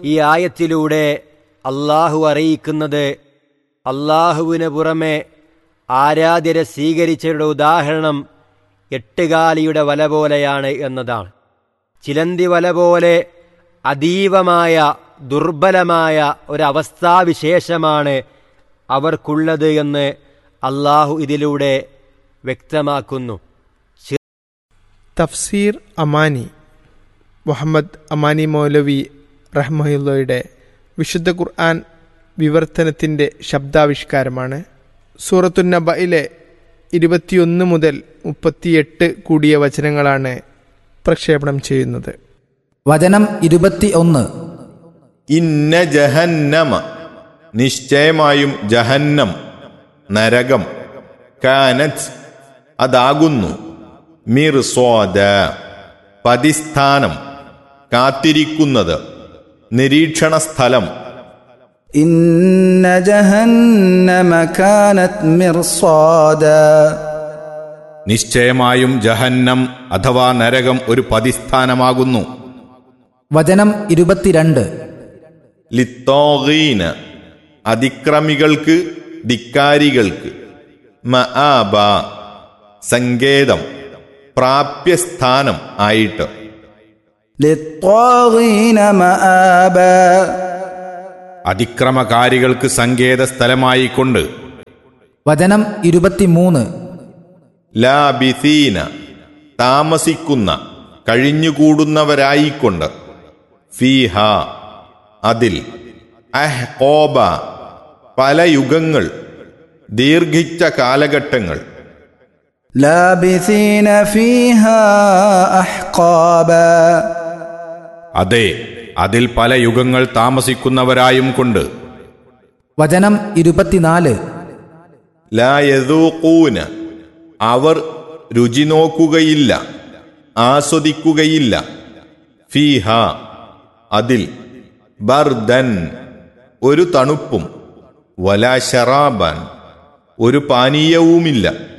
ഈ ആയത്തിലൂടെ അള്ളാഹു അറിയിക്കുന്നത് അള്ളാഹുവിന് പുറമെ ആരാധ്യരെ സ്വീകരിച്ചവരുടെ ഉദാഹരണം എട്ടുകാലിയുടെ വല പോലെയാണ് എന്നതാണ് ചിലന്തി വല പോലെ അതീവമായ ദുർബലമായ ഒരവസ്ഥാവിശേഷമാണ് അവർക്കുള്ളത് എന്ന് അള്ളാഹു ഇതിലൂടെ വ്യക്തമാക്കുന്നു തഫ്സീർ അമാനി മുഹമ്മദ് അമാനി മൗലവി റഹ്മയുള്ളയുടെ വിശുദ്ധ ഖുർആൻ വിവർത്തനത്തിൻ്റെ ശബ്ദാവിഷ്കാരമാണ് സൂറത്തുന്നബയിലെ ഇരുപത്തിയൊന്ന് മുതൽ മുപ്പത്തിയെട്ട് കൂടിയ വചനങ്ങളാണ് പ്രക്ഷേപണം ചെയ്യുന്നത് വചനം ഇരുപത്തി ഒന്ന് ഇന്ന ജഹന്നമ നിശ്ചയമായും ജഹന്നം നരകം കാനത്ത് അതാകുന്നു മിർസ്വാദ പതിസ്ഥാനം കാത്തിരിക്കുന്നത് നിരീക്ഷണ സ്ഥലം ഇന്ന ജഹന്നമ കാനത് മിർസാദാ നിശ്ചയമായും ജഹന്നം അഥവാ നരകം ഒരു പതിസ്ഥാനമാകുന്നു വചനം ഇരുപത്തിരണ്ട് ലിത്തോഗീന് അതിക്രമികൾക്ക് ധിക്കാരികൾക്ക് മആബ സങ്കേതം പ്രാപ്യസ്ഥാനം ആയിട്ട് للطاغين مآبا അതിക്രമകാരികൾക്ക് സങ്കേത സ്ഥലമായിക്കൊണ്ട് വചനം ഇരുപത്തിമൂന്ന് ലാബിസീന താമസിക്കുന്ന കഴിഞ്ഞുകൂടുന്നവരായിക്കൊണ്ട് ഫീഹ അതിൽ അഹ്കോബ പല യുഗങ്ങൾ ദീർഘിച്ച കാലഘട്ടങ്ങൾ لابثين فيها أحقابا അതെ അതിൽ പല യുഗങ്ങൾ താമസിക്കുന്നവരായും കൊണ്ട് വചനം ഇരുപത്തിനാല് ലായതൂക്കൂന അവർ രുചി നോക്കുകയില്ല ആസ്വദിക്കുകയില്ല ഫീഹ അതിൽ ബർദൻ ഒരു തണുപ്പും വലാ ശറാബാൻ ഒരു പാനീയവുമില്ല